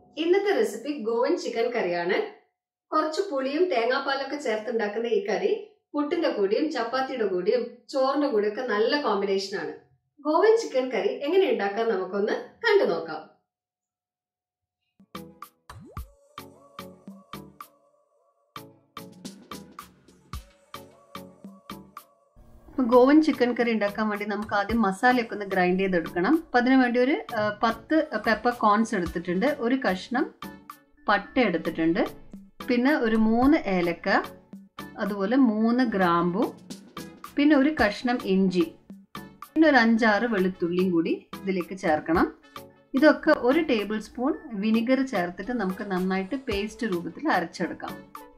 ഇന്നത്തെ recipe Goan chicken കറിയാണ് കുറച്ച് പുളിയും തേങ്ങാപ്പാലൊക്കെ ചേർത്തുണ്ടാക്കുന്ന ഈ കറി പുട്ടിന്റെ കൂടിയും ചപ്പാത്തിയുടെ കൂടിയും ചോറിന്റെ കൂടിയും ഒക്കെ നല്ല കോമ്പിനേഷൻ ആണ് ഗോവൻ ചിക്കൻ കറി എങ്ങനെ ഉണ്ടാക്കാൻ നമുക്കൊന്ന് കണ്ടു നോക്കാം ഗോവൻ ചിക്കൻ കറി ഉണ്ടാക്കാൻ വേണ്ടി നമുക്ക് ആദ്യം മസാലയൊക്കെ ഒന്ന് ഗ്രൈൻഡ് ചെയ്തെടുക്കണം അപ്പം അതിനു വേണ്ടി ഒരു ആ, പത്ത് പെപ്പർ കോൺസ് എടുത്തിട്ടുണ്ട് ഒരു കഷ്ണം പട്ട എടുത്തിട്ടുണ്ട് പിന്നെ ഒരു മൂന്ന് ഏലക്ക അതുപോലെ മൂന്ന് ഗ്രാമ്പു പിന്നെ ഒരു കഷ്ണം ഇഞ്ചി പിന്നെ ഒരു അഞ്ചാറ് വെളുത്തുള്ളിയും കൂടി ഇതിലേക്ക് ചേർക്കണം ഇതൊക്കെ ഒരു ടേബിൾ സ്പൂൺ വിനിഗർ ചേർത്തിട്ട് നമുക്ക് നന്നായിട്ട് പേസ്റ്റ് രൂപത്തിൽ അരച്ചെടുക്കാം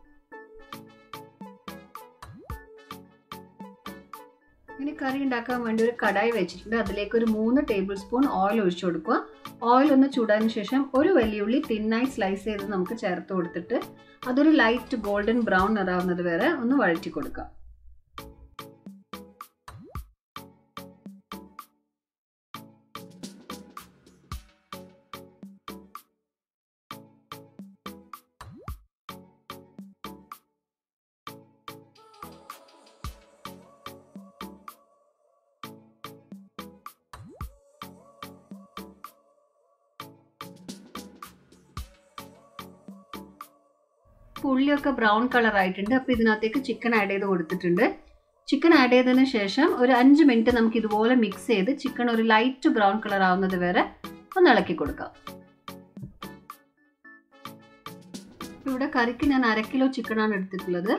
ഇനി കറി ഉണ്ടാക്കാൻ വേണ്ടി ഒരു കടായി വെച്ചിട്ടുണ്ട് അതിലേക്ക് ഒരു മൂന്ന് ടേബിൾ സ്പൂൺ ഓയിൽ ഒഴിച്ചു കൊടുക്കുക ഓയിൽ ഒന്ന് ചൂടാതിന് ശേഷം ഒരു വലിയുള്ളി തിന്നായി സ്ലൈസ് ചെയ്ത് നമുക്ക് ചേർത്ത് കൊടുത്തിട്ട് അതൊരു ലൈറ്റ് ഗോൾഡൻ ബ്രൗൺ നിറാവുന്നത് വരെ ഒന്ന് വഴറ്റി കൊടുക്കുക ഉള്ളിയൊക്കെ ബ്രൗൺ കളർ ആയിട്ടുണ്ട് അപ്പോൾ ഇതിനകത്തേക്ക് ചിക്കൻ ആഡ് ചെയ്ത് കൊടുത്തിട്ടുണ്ട് ചിക്കൻ ആഡ് ചെയ്തതിന് ശേഷം ഒരു അഞ്ച് മിനിറ്റ് നമുക്ക് ഇതുപോലെ മിക്സ് ചെയ്ത് ചിക്കൻ ഒരു ലൈറ്റ് ബ്രൗൺ കളർ ആവുന്നത് വരെ ഒന്ന് ഇളക്കി കൊടുക്കാം ഇവിടെ കറിക്ക് ഞാൻ അര കിലോ ചിക്കനാണ് എടുത്തിട്ടുള്ളത്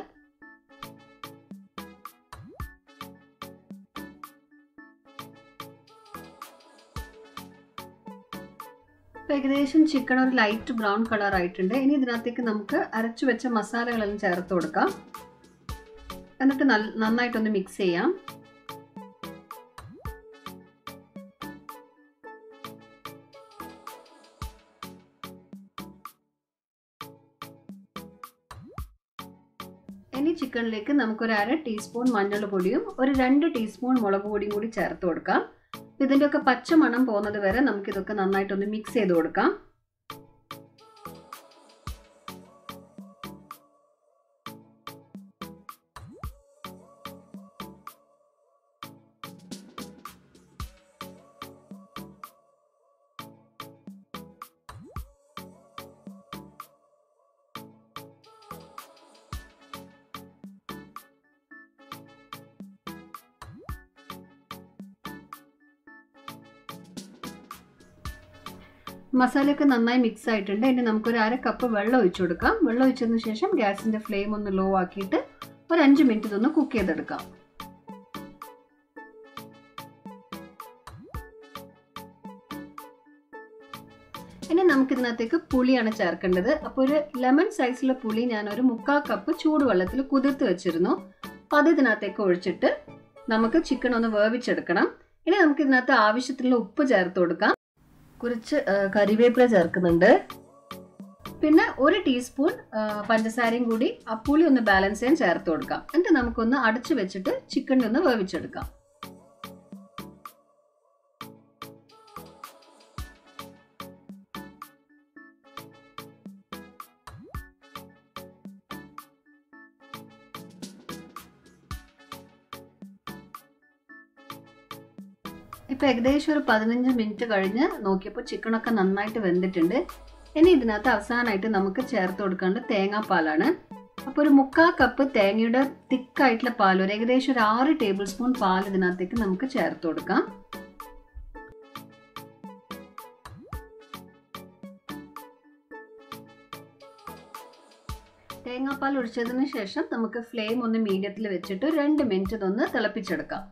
ഇപ്പം ഏകദേശം ചിക്കൻ ഒരു ലൈറ്റ് ബ്രൗൺ കളർ ആയിട്ടുണ്ട് ഇനി ഇതിനകത്തേക്ക് നമുക്ക് അരച്ചു വെച്ച മസാലകളെല്ലാം ചേർത്ത് കൊടുക്കാം എന്നിട്ട് നന്നായിട്ടൊന്ന് മിക്സ് ചെയ്യാം ഇനി ചിക്കനിലേക്ക് നമുക്കൊരു അര ടീസ്പൂൺ മഞ്ഞൾ പൊടിയും ഒരു രണ്ട് ടീസ്പൂൺ മുളക് പൊടിയും കൂടി ചേർത്ത് കൊടുക്കാം ഇതിൻ്റെയൊക്കെ പച്ച മണം പോകുന്നത് വരെ നമുക്കിതൊക്കെ നന്നായിട്ടൊന്ന് മിക്സ് ചെയ്ത് കൊടുക്കാം മസാലയൊക്കെ നന്നായി മിക്സ് ആയിട്ടുണ്ട് ഇനി നമുക്കൊരു അര കപ്പ് വെള്ളം ഒഴിച്ചു കൊടുക്കാം വെള്ളം ഒഴിച്ചതിന് ശേഷം ഗ്യാസിന്റെ ഫ്ലെയിം ഒന്ന് ലോ ആക്കിയിട്ട് ഒരു അഞ്ച് മിനിറ്റ് ഇതൊന്ന് കുക്ക് ചെയ്തെടുക്കാം ഇനി നമുക്ക് ഇതിനകത്തേക്ക് പുളിയാണ് ചേർക്കേണ്ടത് അപ്പോൾ ഒരു ലെമൺ സൈസിലെ പുളി ഞാൻ ഒരു മുക്കാൽ കപ്പ് ചൂടുവെള്ളത്തിൽ കുതിർത്ത് വെച്ചിരുന്നു അപ്പോൾ അത് ഇതിനകത്തേക്ക് ഒഴിച്ചിട്ട് നമുക്ക് ചിക്കൻ ഒന്ന് വേവിച്ചെടുക്കണം ഇനി നമുക്ക് ഇതിനകത്ത് ആവശ്യത്തിനുള്ള ഉപ്പ് ചേർത്ത് കൊടുക്കാം കുറച്ച് കറിവേപ്പില ചേർക്കുന്നുണ്ട് പിന്നെ ഒരു ടീസ്പൂൺ പഞ്ചസാരയും കൂടി ആ പുളി ഒന്ന് ബാലൻസ് ചെയ്യാൻ ചേർത്ത് കൊടുക്കാം എന്നിട്ട് നമുക്കൊന്ന് അടച്ചു വെച്ചിട്ട് ചിക്കനിൽ ഒന്ന് വേവിച്ചെടുക്കാം ഇപ്പൊ ഏകദേശം ഒരു പതിനഞ്ച് മിനിറ്റ് കഴിഞ്ഞ് നോക്കിയപ്പോൾ ചിക്കനൊക്കെ നന്നായിട്ട് വെന്തിട്ടുണ്ട് ഇനി ഇതിനകത്ത് അവസാനമായിട്ട് നമുക്ക് ചേർത്ത് കൊടുക്കേണ്ട തേങ്ങാപ്പാലാണ് അപ്പോൾ ഒരു മുക്കാൽ കപ്പ് തേങ്ങയുടെ തിക്കായിട്ടുള്ള പാൽ ഒരു ഏകദേശം ഒരു ആറ് ടേബിൾ സ്പൂൺ പാൽ ഇതിനകത്തേക്ക് നമുക്ക് ചേർത്ത് കൊടുക്കാം തേങ്ങാപ്പാൽ ഒഴിച്ചതിന് ശേഷം നമുക്ക് ഫ്ലെയിം ഒന്ന് മീഡിയത്തിൽ വെച്ചിട്ട് രണ്ട് മിനിറ്റ് ഇതൊന്ന് തിളപ്പിച്ചെടുക്കാം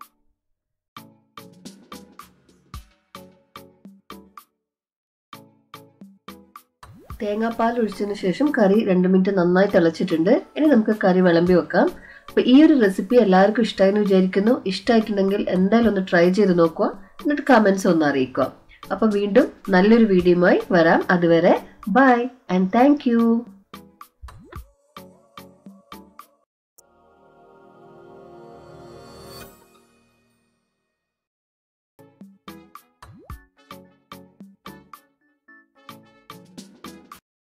തേങ്ങാപ്പാൽ ഒഴിച്ചതിന് ശേഷം കറി രണ്ട് മിനിറ്റ് നന്നായി തിളച്ചിട്ടുണ്ട് ഇനി നമുക്ക് കറി വിളമ്പി വെക്കാം അപ്പോൾ ഈ ഒരു റെസിപ്പി എല്ലാവർക്കും ഇഷ്ടമായെന്ന് വിചാരിക്കുന്നു ഇഷ്ടമായിട്ടുണ്ടെങ്കിൽ എന്തായാലും ഒന്ന് ട്രൈ ചെയ്ത് നോക്കുക എന്നിട്ട് കമൻസ് ഒന്ന് അറിയിക്കുക അപ്പോൾ വീണ്ടും നല്ലൊരു വീഡിയോയുമായി വരാം അതുവരെ ബൈ ആൻഡ് താങ്ക്